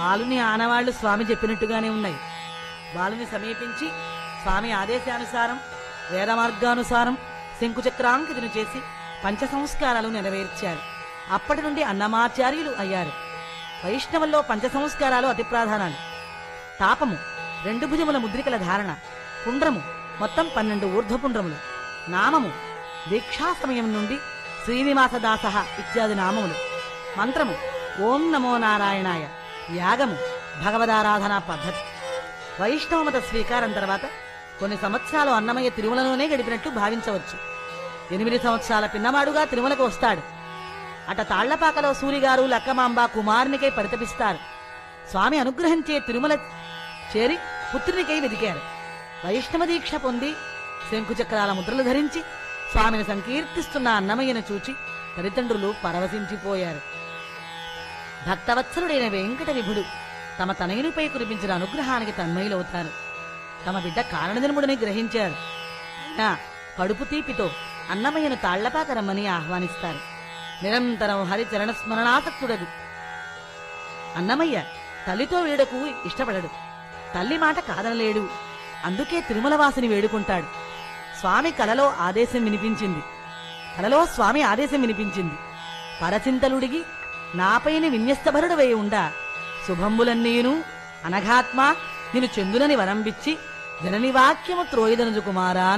బాలుని ఆనవాళ్లు స్వామి చెప్పినట్టుగానే ఉన్నాయి బాలుని సమీపించి స్వామి ఆదేశానుసారం వేద మార్గానుసారం శంకుచక్రాంకితను చేసి పంచ సంస్కారాలు నెరవేర్చారు అప్పటి నుండి అన్నమాచార్యులు అయ్యారు వైష్ణవుల్లో పంచ సంస్కారాలు అతి ప్రధానాలు తాపము రెండు భుజముల ముద్రికల ధారణ పుండ్రము మొత్తం పన్నెండు ఊర్ధ్వపుండ్రములు నామము దీక్షా సమయం నుండి శ్రీనివాసదాస ఇత్యాది నామములు మంత్రము ఓం నమో నారాయణాయ యాగము భగవదారాధనా పద్ధతి వైష్ణవ మత స్వీకారం తర్వాత కొన్ని సంవత్సరాలు అన్నమయ్య తిరుమలలోనే గడిపినట్టు భావించవచ్చు ఎనిమిది సంవత్సరాల పిన్నవాడుగా తిరుమలకు వస్తాడు అట తాళ్లపాకలో సూరిగారు లక్కమాంబ కుమారునికై పరితపిస్తారు స్వామి అనుగ్రహించే తిరుమల చేరి పుత్రునికై వెదికారు వైష్ణవ దీక్ష పొంది శంకుచక్రాల ముద్రలు ధరించి స్వామిని సంకీర్తిస్తున్న అన్నమయ్యను చూచి తల్లిదండ్రులు పరవశించిపోయారు భక్తవత్సలుడైన వెంకట విభుడు తమ తనయునిపై కురిపించిన అనుగ్రహానికి తన్మయులవుతారు తమ బిడ్డ కారణజన్ముడిని గ్రహించారు అయినా కడుపు తీపితో అన్నమయ్యను తాళ్లపాక రమ్మని ఆహ్వానిస్తారు నిరంతరం హరిచరణ స్మరణాసక్తుడదు అన్నమయ్య తల్లితో వీడకు ఇష్టపడడు తల్లి మాట కాదనలేడు అందుకే తిరుమలవాసిని వేడుకుంటాడు స్వామి కలలో ఆదేశం వినిపించింది కలలో స్వామి ఆదేశం వినిపించింది పరచింతలుడిగి నాపైన విన్యస్తభరుడవై ఉండా శుభంబులన్నీను అనఘాత్మ నిన్ను చెందునని వరంబిచ్చి జనని వాక్యము త్రోయిదనుజు కుమారా